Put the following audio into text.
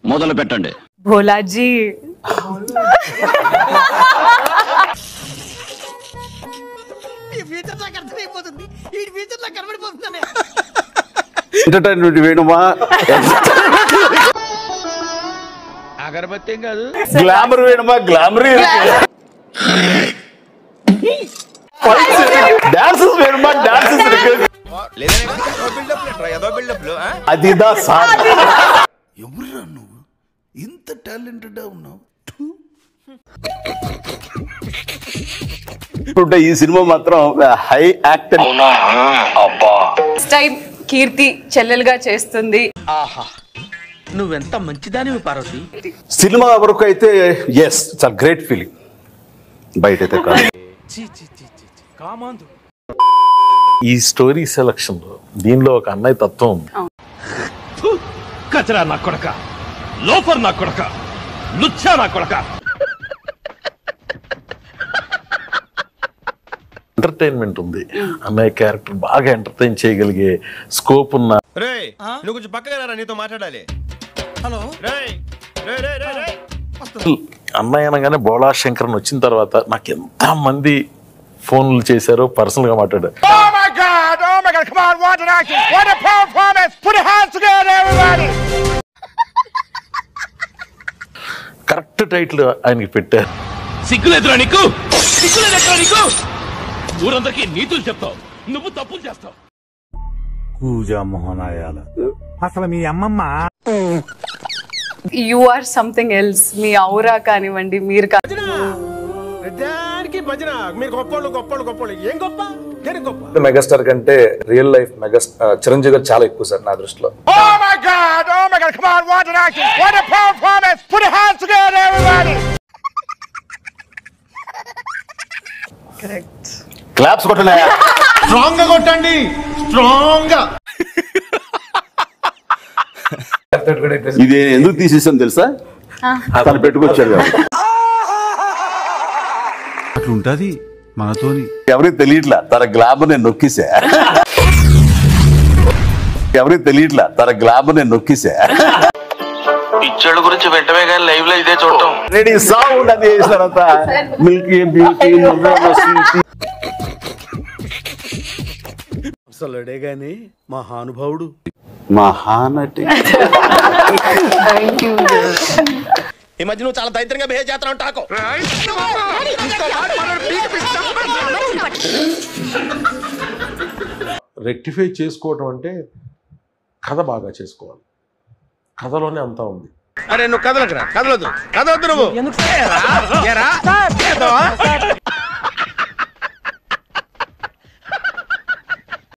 మొదలు పెట్టండి భోలాజీ ఎంటర్టైన్మెంట్ వేయడమా అగరబత్తి ఏం కాదు గ్లామర్ వేయడమా గ్లామర్ డాన్సెస్ వేయడమా డాన్సెస్ ఏదో బిల్డప్ అదిదా సార్ ఎవరురా నువ్వు ఇంత టాలెంటెడ్ ఉన్నావు ఇప్పుడు ఈ సినిమా మాత్రం హై యాక్టర్ ఫస్ట్ టైం కీర్తి చెల్లెలుగా చేస్తుంది ఆహా నువ్వెంత మంచిదానివి పార్వతి సినిమా వరకు అయితే ఎస్ చాలా గ్రేట్ ఫీలింగ్ బయట అయితే కాదు ఈ స్టోరీ సెలక్షన్ లో దీనిలో ఒక అన్నయ్య తత్వం ఉంది కచరా నా కొడక లోఫర్ నా కొడక లుచ్చా నా కొడక ఎంటర్టైన్మెంట్ ఉంది అన్నయ్య క్యారెక్టర్ బాగా ఎంటర్టైన్ చేయగలిగే స్కోప్ ఉన్న రే నువ్వు కొంచెం పక్కగా రా నీతో మాట్లాడాలి హలో రే రే రే రే రే అన్నయ్య అనగానే బోళా శంకర్ అని వచ్చిన తర్వాత నాకు ఎంత మంది ఫోన్లు చేశారో పర్సనల్ గా మాట్లాడారు Oh my god! Oh my god! Come on, what an action! What a performance! Put your hands together, everybody! Correct title ఆయనకి పెట్టారు సిగ్గులేదురా నీకు సిగ్గులేదురా నీకు ఊరందరికీ నీతులు చెప్తావు నువ్వు తప్పులు చేస్తావు కూజా మోహనాయాల అసలు మీ అమ్మమ్మ యు ఆర్ సంథింగ్ ఎల్స్ మీ ఔరా కానివ్వండి మీరు కా- దానికి భజన మీరు గొప్పోళ్ళు గొప్పోళ్ళు గొప్పోళ్ళు ఏం గొప్ప దేనికి గొప్ప మెగాస్టార్ కంటే రియల్ లైఫ్ మెగా చిరంజీవి గారు చాలా ఎక్కువ సార్ నా దృష్టిలో Oh my god! Oh my god! Come on, what an action! What a performance! Put your hands together, everybody! Correct claps కొట్టనాయా స్ట్రాంగ్ గా కొట్టండి స్ట్రాంగ్ గా ఇది ఎందుకు తీసేసాను తెలుసా తను పెట్టుకొచ్చాడు కాబట్టి. అట్లుంటది మనతోని ఎవరికి తెలియట్లా తన గ్లామర్ నేను నొక్కిసా ఎవరికి తెలియట్లా తన గ్లామర్ నేను నొక్కిసా పిచ్చోళ్ళ గురించి వెంటనే కానీ లైవ్ లో ఇదే చూడటం రెడీ సౌండ్ అది చేసినారంత మిల్కీ బ్యూటీ అసలుడే గాని మహానుభావుడు మహానటి థ్యాంక్ యూ ఈ మధ్య నువ్వు చాలా దైత్యంగా బిహేవ్ చేస్తున్నావు టాకో రెక్టిఫై చేసుకోవటం అంటే కథ బాగా చేసుకోవాలి కథలోనే అంతా ఉంది అరే నువ్వు కదలకురా కదలొద్దు కదలొద్దు నువ్వు ఏరా? ఏరా? చేద్దావా?